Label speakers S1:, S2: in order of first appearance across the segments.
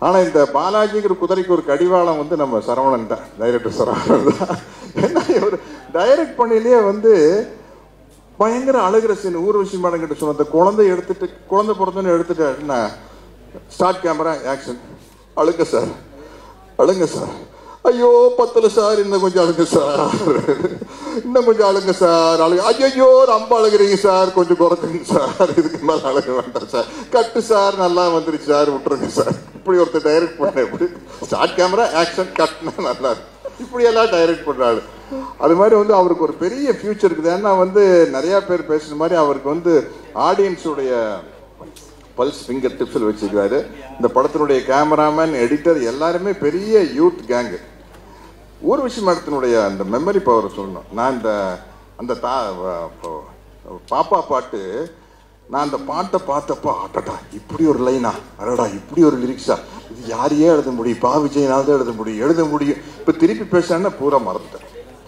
S1: ஆனா இந்த பாலாஜிங்கிற குதிரைக்கு ஒரு கடிவாளம் வந்து நம்ம சரவணன் தான் டைரக்டர் சரவணன் தான் ஏன்னா இவர் டைரக்ட் பண்ணிலேயே வந்து பயங்கர அழுகிற சீன் ஊர்வசி மேடம் கிட்ட சொன்ன அந்த குழந்தை எடுத்துட்டு குழந்தை பிறந்தோன்னு எடுத்துட்டு என்ன ஸ்டார்ட் கேமரா ஆக்ஷன் அழுங்க சார் அழுங்க சார் ஐயோ பத்தல சார் இன்னும் கொஞ்சம் அழுங்க சார் இன்னும் கொஞ்சம் அழுங்க சார் அழுங்க ஐயோ ரொம்ப அழுகுறீங்க சார் கொஞ்சம் குறைக்குங்க சார் இதுக்கு மேல அழுக வேண்டாம் சார் கட்டு சார் நல்லா வந்துருச்சு சார் விட்டுருங்க சார் இப்படி ஒருத்தர் டைரக்ட் பண்ண எப்படி ஸ்டார்ட் கேமரா ஆக்ஷன் கட்னா நல்லா இருக்கும் இப்படி எல்லாம் டைரக்ட் பண்றாரு அது மாதிரி வந்து அவருக்கு ஒரு பெரிய ஃபியூச்சர் இருக்குது ஏன்னா வந்து நிறைய பேர் பேசுன மாதிரி அவருக்கு வந்து ஆடியன்ஸுடைய பல்ஸ் ஃபிங்கர் டிப்ஸில் வச்சுக்கிறாரு இந்த படத்தினுடைய கேமராமேன் எடிட்டர் எல்லாருமே பெரிய யூத் கேங்கு ஊர்வசி மேடத்தினுடைய அந்த மெமரி பவரை சொல்லணும் நான் இந்த அந்த தா வ- ப- பாப்பா பாட்டு நான் அந்த பாட்டை பார்த்தப்ப அடடா இப்படி ஒரு லைனா அடடா இப்படி ஒரு லிரிக்ஸா இது யாரையே எழுத முடியும் பா விஜயனால் தான் எழுத முடியும் எழுத முடியும் இப்போ திருப்பி பேசினா பூரா மறந்துட்டேன்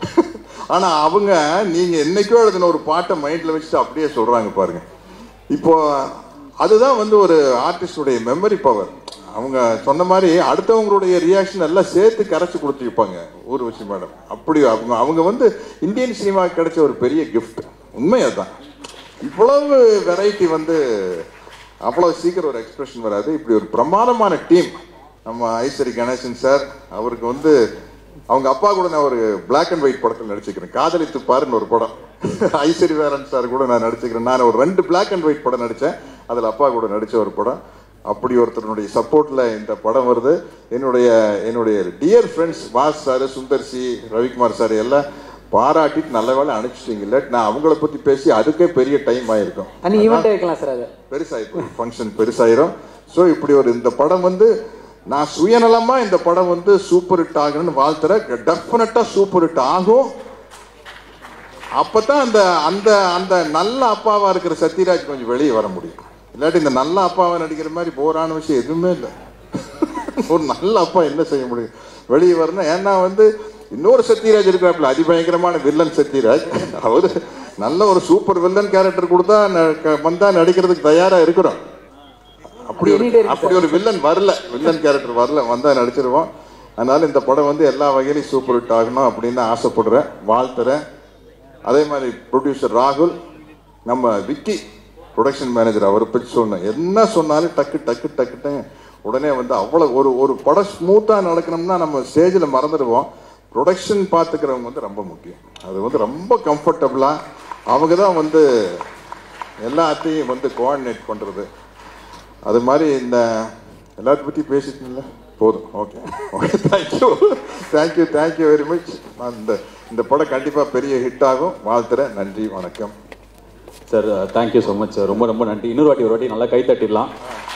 S1: ஆனா அவங்க நீங்க என்னைக்கோ எழுதின ஒரு பாட்டை மைண்ட்ல வச்சுட்டு அப்படியே சொல்றாங்க பாருங்க இப்போ அதுதான் வந்து ஒரு ஆர்டிஸ்டுடைய மெமரி பவர் அவங்க சொன்ன மாதிரி அடுத்தவங்களுடைய ரியாக்ஷன் எல்லாம் சேர்த்து கரைச்சு கொடுத்துருப்பாங்க ஊர்வசி மேடம் அப்படி அவங்க அவங்க வந்து இந்தியன் சினிமாவுக்கு கிடைச்ச ஒரு பெரிய கிஃப்ட் உண்மை அதுதான் இவ்வளவு வெரைட்டி வந்து அவ்வளவு சீக்கிரம் ஒரு எக்ஸ்பிரஷன் வராது இப்படி ஒரு பிரமாதமான டீம் நம்ம ஐஸ்வரி கணேசன் சார் அவருக்கு வந்து அவங்க அப்பா கூட நான் ஒரு பிளாக் அண்ட் ஒயிட் படத்தில் நடிச்சுக்கிறேன் காதலித்து பாருன்னு ஒரு படம் ஐஸ்வரி வேரன் சார் கூட நான் நடிச்சுக்கிறேன் நான் ஒரு ரெண்டு பிளாக் அண்ட் ஒயிட் படம் நடித்தேன் அதில் அப்பா கூட நடித்த ஒரு படம் அப்படி ஒருத்தருடைய சப்போர்ட்ல இந்த படம் வருது என்னுடைய என்னுடைய dear friends Vasu sir Sundar C Ravikumar sir எல்லாம் பாராட்டிட்டு நல்ல வேலை அனுப்பிச்சிட்டீங்க இல்ல நான் அவங்கள பத்தி பேசி அதுக்கே பெரிய டைம் ஆயிருக்கும்
S2: அன்னி ஈவெண்ட் வைக்கலாம் சார் அது
S1: பெருசாயிரும் ஃபங்க்ஷன் பெருசாயிரும் ஸோ இப்படி ஒரு இந்த படம் வந்து நான் சுயநலமா இந்த படம் வந்து சூப்பர் ஹிட் ஆகணும்னு வாழ்த்துறேன் டெஃபினட்டா சூப்பர் ஹிட் ஆகும் அப்பதான் அந்த அந்த அந்த நல்ல அப்பாவா இருக்கிற சத்யராஜ் கொஞ்சம் வெளியே வர முடியும் இல்லாட்டி இந்த நல்ல அப்பாவை நடிக்கிற மாதிரி போரான விஷயம் எதுவுமே இல்லை ஒரு நல்ல அப்பா என்ன செய்ய முடியும் வெளியே வரணும் ஏன்னா வந்து இன்னொரு சத்யராஜ் இருக்கிறாப்புல அதிபயங்கரமான வில்லன் சத்யராஜ் அவரு நல்ல ஒரு சூப்பர் வில்லன் கேரக்டர் கொடுத்தா ந- க- வந்தா நடிக்கிறதுக்கு தயாரா இருக்கிறோம் அப்படி ஒரு
S2: எண்ணிட்டே இருக்கு
S1: அப்படி ஒரு வில்லன் வரல வில்லன் கேரக்டர் வரல வந்தா நடிச்சிருவோம் அதனால இந்த படம் வந்து எல்லா வகையிலும் சூப்பர் ஹிட் ஆகணும் அப்படின்னு தான் ஆசைப்படுறேன் வாழ்த்துறேன் அதே மாதிரி ப்ரொடியூசர் ராகுல் நம்ம விக்கி ப்ரொடக்ஷன் மேனேஜர் அவரை பற்றி சொன்னேன் என்ன சொன்னாலும் டக்கு டக்கு டக்குன்னு உடனே வந்து அவ்வளோ ஒரு ஒரு படம் ஸ்மூத்தாக நடக்கணும்னா நம்ம ஸ்டேஜில் மறந்துடுவோம் ப்ரொடக்ஷன் பார்த்துக்கிறவங்க வந்து ரொம்ப முக்கியம் அது வந்து ரொம்ப கம்ஃபர்டபுளாக அவங்க தான் வந்து எல்லாத்தையும் வந்து கோஆர்டினேட் பண்ணுறது அது மாதிரி இந்த எல்லாத்த பற்றி பேசிட்டீங்களா போதும் okay okay thank you thank you thank you very much நான் இந்த இந்த படம் கண்டிப்பாக பெரிய ஹிட் ஆகும் வாழ்த்துறேன் நன்றி வணக்கம்
S3: sir thank you so much sir ரொம்ப ரொம்ப நன்றி இன்னொரு வாட்டி ஒரு வாட்டி நல்லா கை தட்டிடலாம்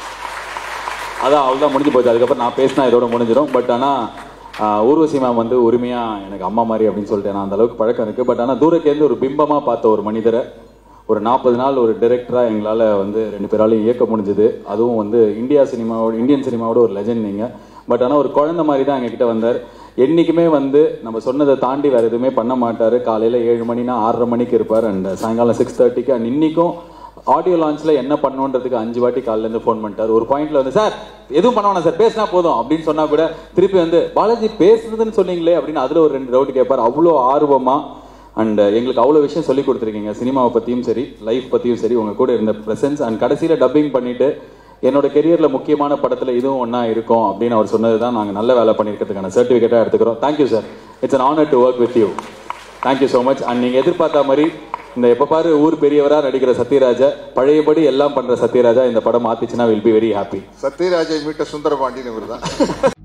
S3: அதான் அவ்வளோதான் முடிஞ்சு போச்சு அதுக்கப்புறம் நான் பேசினா இதோட முடிஞ்சிடும் பட் ஆனால் ஊர்வசி மேம் வந்து உரிமையாக எனக்கு அம்மா மாதிரி அப்படின்னு சொல்லிட்டு நான் அந்த அளவுக்கு பழக்கம் இருக்குது பட் ஆனால் தூரக்கேருந்து ஒரு பிம்பமாக பார்த்த ஒரு மனிதரை ஒரு நாற்பது நாள் ஒரு டைரக்டராக எங்களால் வந்து ரெண்டு பேராலையும் இயக்க முடிஞ்சது அதுவும் வந்து இந்தியா சினிமாவோட இந்தியன் சினிமாவோட ஒரு லெஜண்ட் நீங்கள் பட் ஆனால் ஒரு குழந்தை மாதிரி தான் எங்ககிட்ட வந்தார் என்றைக்குமே வந்து நம்ம சொன்னதை தாண்டி வேறு எதுவுமே பண்ண மாட்டார் காலையில் ஏழு மணினா ஆறரை மணிக்கு இருப்பார் அண்ட் சாயங்காலம் சிக்ஸ் தேர்ட்டிக்கு அண்ட் இன்றைக்கும் ஆடியோ லான்ச்சில் என்ன பண்ணணுன்றதுக்கு அஞ்சு வாட்டி காலையிலேருந்து ஃபோன் பண்ணிட்டார் ஒரு பாயிண்ட்ல வந்து சார் எதுவும் பண்ண வேணாம் சார் பேசினா போதும் அப்படின்னு சொன்னா கூட திருப்பி வந்து பாலாஜி பேசுறதுன்னு சொன்னீங்களே அப்படின்னு அதில் ஒரு ரெண்டு டவுட் கேட்பார் அவ்வளோ ஆர்வமாக அண்ட் எங்களுக்கு அவ்வளோ விஷயம் சொல்லி கொடுத்துருக்கீங்க சினிமாவை பற்றியும் சரி லைஃப் பற்றியும் சரி உங்கள் கூட இருந்த ப்ரெசன்ஸ் அண்ட் கடைசியில் டப்பிங் பண்ணிட்டு என்னோட கெரியரில் முக்கியமான படத்தில் இதுவும் ஒன்றா இருக்கும் அப்படின்னு அவர் சொன்னது தான் நாங்கள் நல்ல வேலை பண்ணியிருக்கிறதுக்கான சர்டிஃபிகேட்டாக எடுத்துக்கிறோம் thank you sir it's an honor to work with you thank you so much and நீங்கள் எதிர்பார்த்த மாதிரி இந்த எப்போ பாரு ஊர் பெரியவராக நடிக்கிற சத்யராஜா பழையபடி எல்லாம் பண்ணுற சத்யராஜா இந்த படம் மாத்திச்சுன்னா வில் பி வெரி ஹாப்பி
S1: சத்யராஜை மீட்ட சுந்தரபாண்டியன் இவர் தான்